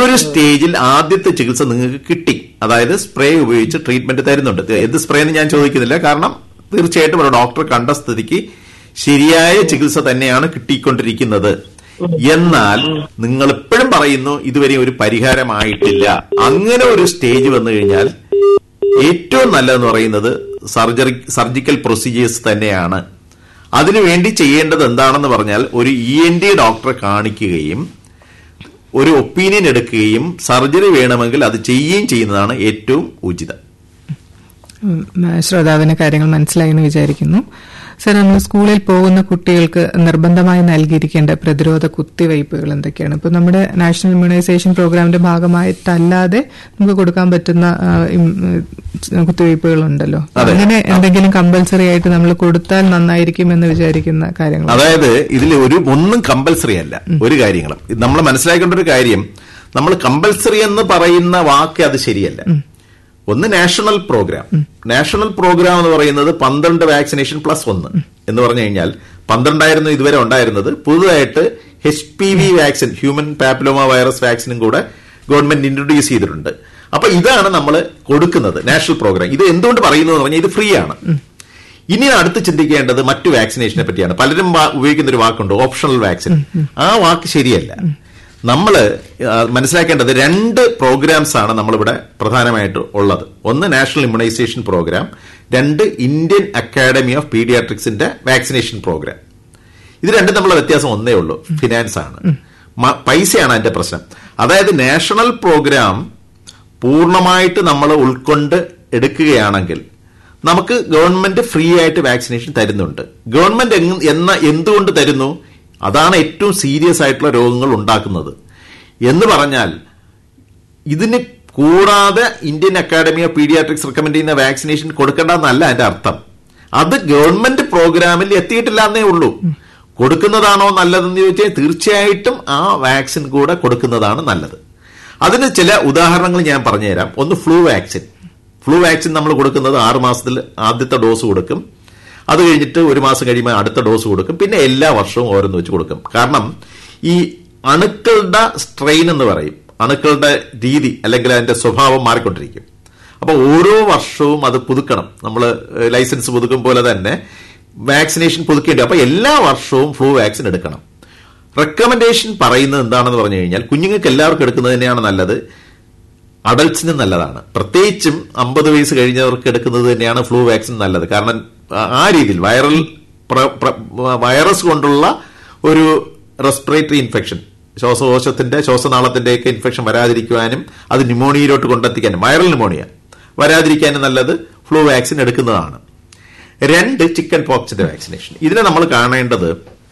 ഒരു സ്റ്റേജിൽ ആദ്യത്തെ ചികിത്സ നിങ്ങൾക്ക് കിട്ടി അതായത് സ്പ്രേ ഉപയോഗിച്ച് ട്രീറ്റ്മെന്റ് തരുന്നുണ്ട് എന്ത് സ്പ്രേ എന്ന് ഞാൻ ചോദിക്കുന്നില്ല കാരണം തീർച്ചയായിട്ടും ഒരു ഡോക്ടർ കണ്ട സ്ഥിതിക്ക് ശരിയായ ചികിത്സ തന്നെയാണ് കിട്ടിക്കൊണ്ടിരിക്കുന്നത് എന്നാൽ നിങ്ങൾ എപ്പോഴും പറയുന്നു ഇതുവരെ ഒരു പരിഹാരമായിട്ടില്ല അങ്ങനെ ഒരു സ്റ്റേജ് വന്നു കഴിഞ്ഞാൽ ഏറ്റവും നല്ലതെന്ന് പറയുന്നത് സർജറി സർജിക്കൽ പ്രൊസീജിയേഴ്സ് തന്നെയാണ് അതിനുവേണ്ടി ചെയ്യേണ്ടത് എന്താണെന്ന് പറഞ്ഞാൽ ഒരു ഇ എൻ ഡി ഡോക്ടറെ കാണിക്കുകയും ഒരു ഒപ്പീനിയൻ എടുക്കുകയും സർജറി വേണമെങ്കിൽ അത് ചെയ്യുകയും ചെയ്യുന്നതാണ് ഏറ്റവും ഉചിതം ഉം, ശ്രോതാവിന് കാര്യങ്ങൾ മനസ്സിലായി എന്ന് വിചാരിക്കുന്നു സർ നമ്മൾ സ്കൂളിൽ പോകുന്ന കുട്ടികൾക്ക് നിർബന്ധമായി നൽകിയിരിക്കേണ്ട പ്രതിരോധ കുത്തിവയ്പ്പുകൾ എന്തൊക്കെയാണ് ഇപ്പൊ നമ്മുടെ നാഷണൽ ഇമ്മ്യൂണൈസേഷൻ പ്രോഗ്രാമിന്റെ ഭാഗമായിട്ടല്ലാതെ നമുക്ക് കൊടുക്കാൻ പറ്റുന്ന ആ, ഇം, ഉം, കുത്തിവയ്പ്പുകളുണ്ടല്ലോ അതെ. അങ്ങനെ എന്തെങ്കിലും കമ്പൽസറി ആയിട്ട് നമ്മൾ കൊടുത്താൽ നന്നായിരിക്കും എന്ന് വിചാരിക്കുന്ന കാര്യങ്ങൾ അതായത് ഇതിൽ ഒരു ഒന്നും കമ്പൽസറി അല്ല ഒരു കാര്യങ്ങളും നമ്മൾ മനസ്സിലാക്കേണ്ട ഒരു കാര്യം നമ്മൾ കമ്പൽസറി എന്ന് പറയുന്ന വാക്ക് അത് ശരിയല്ല ഒന്ന് നാഷണൽ പ്രോഗ്രാം നാഷണൽ പ്രോഗ്രാം എന്ന് പറയുന്നത് പന്ത്രണ്ട് വാക്സിനേഷൻ പ്ലസ് ഒന്ന് എന്ന് പറഞ്ഞു കഴിഞ്ഞാൽ പന്ത്രണ്ടായിരുന്നു ഇതുവരെ ഉണ്ടായിരുന്നത് പുതുതായിട്ട് H P V vaccine human papilloma virus വാക്സിനും കൂടെ ഗവൺമെന്റ് ഇൻട്രൊഡ്യൂസ് ചെയ്തിട്ടുണ്ട് അപ്പൊ ഇതാണ് നമ്മൾ കൊടുക്കുന്നത് നാഷണൽ പ്രോഗ്രാം ഇത് എന്തുകൊണ്ട് പറയുന്നു എന്ന് പറഞ്ഞാൽ ഇത് ഫ്രീ ആണ് ഇനി അടുത്ത് ചിന്തിക്കേണ്ടത് മറ്റു വാക്സിനേഷനെ പറ്റിയാണ് പലരും വാ- ഉപയോഗിക്കുന്ന ഒരു വാക്കുണ്ട് ഓപ്ഷണൽ വാക്സിൻ ആ വാക്ക് ശരിയല്ല നമ്മൾ മനസ്സിലാക്കേണ്ടത് രണ്ട് പ്രോഗ്രാംസ് ആണ് നമ്മളിവിടെ പ്രധാനമായിട്ട് ഉള്ളത് ഒന്ന് നാഷണൽ ഇമ്മ്യൂണൈസേഷൻ പ്രോഗ്രാം രണ്ട് ഇന്ത്യൻ അക്കാഡമി ഓഫ് പീഡിയാട്രിക്സിന്റെ വാക്സിനേഷൻ പ്രോഗ്രാം ഇത് രണ്ടും തമ്മിലുള്ള വ്യത്യാസം ഒന്നേ ഉള്ളൂ ഫിനാൻസ് ആണ് മ- പൈസയാണ് അതിന്റെ പ്രശ്നം അതായത് നാഷണൽ പ്രോഗ്രാം പൂർണ്ണമായിട്ട് നമ്മൾ ഉൾക്കൊണ്ട് എടുക്കുകയാണെങ്കിൽ നമുക്ക് ഗവൺമെന്റ് ഫ്രീ ആയിട്ട് വാക്സിനേഷൻ തരുന്നുണ്ട് ഗവൺമെന്റ് എങ്- എന്ന എന്തുകൊണ്ട് തരുന്നു അതാണ് ഏറ്റവും സീരിയസ് ആയിട്ടുള്ള രോഗങ്ങൾ ഉണ്ടാക്കുന്നത് എന്ന് പറഞ്ഞാൽ ഇതിന് കൂടാതെ Indian academy of paediatrics recommend ചെയ്യുന്ന വാക്സിനേഷൻ കൊടുക്കേണ്ടെന്നല്ല അതിന്റെ അർത്ഥം അത് ഗവൺമെന്റ് പ്രോഗ്രാമിൽ എത്തിയിട്ടില്ല എന്നേ ഉള്ളൂ കൊടുക്കുന്നതാണോ നല്ലതെന്ന് ചോദിച്ചാൽ തീർച്ചയായിട്ടും ആ വാക്സിൻ കൂടെ കൊടുക്കുന്നതാണ് നല്ലത് അതിന് ചില ഉദാഹരണങ്ങൾ ഞാൻ പറഞ്ഞുതരാം ഒന്ന് ഫ്ലൂ വാക്സിൻ ഫ്ലൂ വാക്സിൻ നമ്മൾ കൊടുക്കുന്നത് ആറ് മാസത്തിൽ ആദ്യത്തെ ഡോസ് കൊടുക്കും അത് കഴിഞ്ഞിട്ട് ഒരു മാസം കഴിയുമ്പോൾ അടുത്ത ഡോസ് കൊടുക്കും പിന്നെ എല്ലാ വർഷവും ഓരോന്ന് വെച്ച് കൊടുക്കും കാരണം ഈ അണുക്കളുടെ സ്ട്രെയിൻ എന്ന് പറയും അണുക്കളുടെ രീതി അല്ലെങ്കിൽ അതിന്റെ സ്വഭാവം മാറിക്കൊണ്ടിരിക്കും അപ്പൊ ഓരോ വർഷവും അത് പുതുക്കണം നമ്മൾ ലൈസൻസ് പുതുക്കും പോലെ തന്നെ വാക്സിനേഷൻ പുതുക്കേണ്ടി അപ്പൊ എല്ലാ വർഷവും ഫ്ലൂ വാക്സിൻ എടുക്കണം റെക്കമെൻഡേഷൻ പറയുന്നത് എന്താണെന്ന് പറഞ്ഞു കഴിഞ്ഞാൽ കുഞ്ഞുങ്ങൾക്ക് എല്ലാവർക്കും എടുക്കുന്നത് തന്നെയാണ് നല്ലത് അഡൽട്സിന് നല്ലതാണ് പ്രത്യേകിച്ചും അമ്പത് വയസ്സ് കഴിഞ്ഞവർക്ക് എടുക്കുന്നത് തന്നെയാണ് ഫ്ലൂ വാക്സിൻ നല്ലത് കാരണം ആ- ആ രീതിയിൽ വൈറൽ പ്ര- പ്ര- വൈറസ് കൊണ്ടുള്ള ഒരു റെസ്പിറേറ്ററി ഇൻഫെക്ഷൻ ശ്വാസകോശത്തിന്റെ ശ്വാസനാളത്തിന്റെയൊക്കെ ഇൻഫെക്ഷൻ വരാതിരിക്കുവാനും അത് ന്യൂമോണിയയിലോട്ട് കൊണ്ടെത്തിക്കാനും വൈറൽ ന്യൂമോണിയ വരാതിരിക്കാനും നല്ലത് ഫ്ലൂ വാക്സിൻ എടുക്കുന്നതാണ് രണ്ട് ചിക്കൻ പോക്സിന്റെ വാക്സിനേഷൻ ഇതിനെ നമ്മൾ കാണേണ്ടത്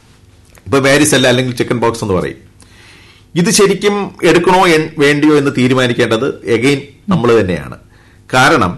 ഇപ്പൊ വാരിസെല്ല അല്ലെങ്കിൽ ചിക്കൻ പോക്സ് എന്ന് പറയും ഇത് ശരിക്കും എടുക്കണോ എൻ- വേണ്ടിയോ എന്ന് തീരുമാനിക്കേണ്ടത് എഗെയിൻ നമ്മൾ തന്നെയാണ് കാരണം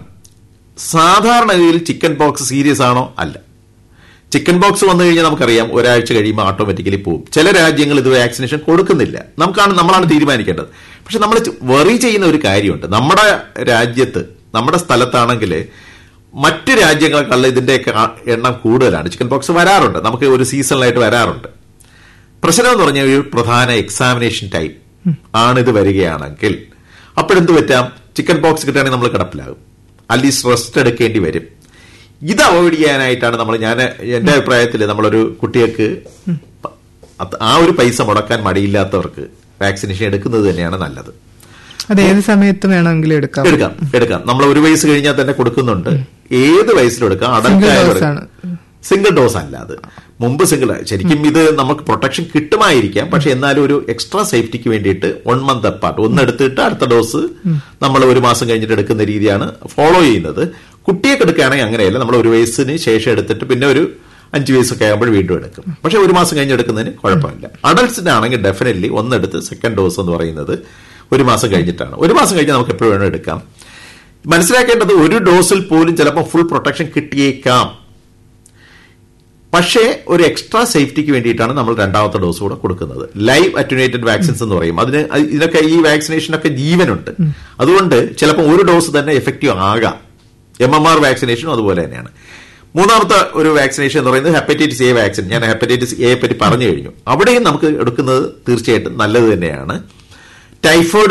സാധാരണഗതിയിൽ ചിക്കൻ പോക്സ് സീരിയസ് ആണോ അല്ല ചിക്കൻ പോക്സ് വന്നു കഴിഞ്ഞാൽ നമുക്കറിയാം ഒരാഴ്ച കഴിയുമ്പോൾ ഓട്ടോമാറ്റിക്കലി പോകും ചില രാജ്യങ്ങൾ ഇത് വാക്സിനേഷൻ കൊടുക്കുന്നില്ല നമുക്കാണ് നമ്മളാണ് തീരുമാനിക്കേണ്ടത് പക്ഷെ നമ്മൾ വെറി ചെയ്യുന്ന ഒരു കാര്യമുണ്ട് നമ്മുടെ രാജ്യത്ത് നമ്മുടെ സ്ഥലത്താണെങ്കിൽ മറ്റ് രാജ്യങ്ങളെക്കാളും ഇതിന്റെയൊക്കെ ആ- എണ്ണം കൂടുതലാണ് ചിക്കൻ പോക്സ് വരാറുണ്ട് നമുക്ക് ഒരു സീസണിലായിട്ട് വരാറുണ്ട് പ്രശ്നം എന്ന് പറഞ്ഞാൽ ഒരു പ്രധാന എക്സാമിനേഷൻ ടൈം ആണ് ഇത് വരികയാണെങ്കിൽ അപ്പോഴെന്ത് പറ്റാം ചിക്കൻ പോക്സ് കിട്ടുകയാണെങ്കിൽ നമ്മൾ കിടപ്പിലാകും അറ്റ്ലീസ്റ്റ് റെസ്റ്റ് എടുക്കേണ്ടി വരും ഇത് അവോയ്ഡ് ചെയ്യാനായിട്ടാണ് നമ്മൾ ഞാൻ എന്റെ അഭിപ്രായത്തിൽ നമ്മളൊരു കുട്ടികൾക്ക് പ- അത് ആ ഒരു പൈസ മുടക്കാൻ മടിയില്ലാത്തവർക്ക് വാക്സിനേഷൻ എടുക്കുന്നത് തന്നെയാണ് നല്ലത് അത് ഏത് സമയത്ത് വേണമെങ്കിലും എടുക്കാം എടുക്കാം എടുക്കാം നമ്മൾ ഒരു വയസ്സ് കഴിഞ്ഞാൽ തന്നെ കൊടുക്കുന്നുണ്ട് ഏത് വയസ്സിലും എടുക്കാം Single അടക്കം dose ആണ്. സിംഗിൾ ഡോസ് അല്ല അത് മുമ്പ് സിംഗിൾ ശരിക്കും ഇത് നമുക്ക് പ്രൊട്ടക്ഷൻ കിട്ടുമായിരിക്കാം പക്ഷെ എന്നാലും ഒരു എക്സ്ട്രാ സേഫ്റ്റിക്ക് വേണ്ടിയിട്ട് വൺ മന്ത് അപ്പാർട്ട് ഒന്ന് എടുത്തിട്ട് അടുത്ത ഡോസ് നമ്മൾ ഒരു മാസം കഴിഞ്ഞിട്ട് എടുക്കുന്ന രീതിയാണ് ഫോളോ ചെയ്യുന്നത് കുട്ടിയൊക്കെ എടുക്കുകയാണെങ്കിൽ അങ്ങനെയല്ല നമ്മൾ ഒരു വയസ്സിന് ശേഷം എടുത്തിട്ട് പിന്നെ ഒരു അഞ്ച് വയസ്സൊക്കെ ആകുമ്പോൾ വീണ്ടും എടുക്കും പക്ഷെ ഒരു മാസം കഴിഞ്ഞ് എടുക്കുന്നതിന് കുഴപ്പമില്ല അഡൾട്ട്സിന് ആണെങ്കിൽ ഡെഫിനറ്റ്ലി ഒന്നെടുത്ത് സെക്കൻഡ് ഡോസ് എന്ന് പറയുന്നത് ഒരു മാസം കഴിഞ്ഞിട്ടാണ് ഒരു മാസം കഴിഞ്ഞാൽ നമുക്ക് എപ്പോഴും വേണം എടുക്കാം മനസ്സിലാക്കേണ്ടത് ഒരു ഡോസിൽ പോലും ചിലപ്പോൾ ഫുൾ പ്രൊട്ടക്ഷൻ കിട്ടിയേക്കാം പക്ഷേ ഒരു എക്സ്ട്രാ സേഫ്റ്റിക്ക് വേണ്ടിയിട്ടാണ് നമ്മൾ രണ്ടാമത്തെ ഡോസ് കൂടെ കൊടുക്കുന്നത് ലൈവ് അറ്റുനേറ്റഡ് വാക്സിൻസ് എന്ന് പറയും അതിന് അത് ഇതിനൊക്കെ ഈ വാക്സിനേഷനൊക്കെ ജീവനുണ്ട് അതുകൊണ്ട് ചിലപ്പോൾ ഒരു ഡോസ് തന്നെ എഫക്റ്റീവ് ആകാം എം എം ആർ വാക്സിനേഷനും അതുപോലെ തന്നെയാണ് മൂന്നാമത്തെ ഒരു വാക്സിനേഷൻ എന്ന് പറയുന്നത് ഹെപ്പറ്റൈറ്റിസ് എ വാക്സിൻ ഞാൻ ഹെപ്പറ്റൈറ്റിസ് എയെ പറ്റി പറഞ്ഞു കഴിഞ്ഞു അവിടെയും നമുക്ക് എടുക്കുന്നത് തീർച്ചയായിട്ടും നല്ലത് തന്നെയാണ് ടൈഫോയിഡ്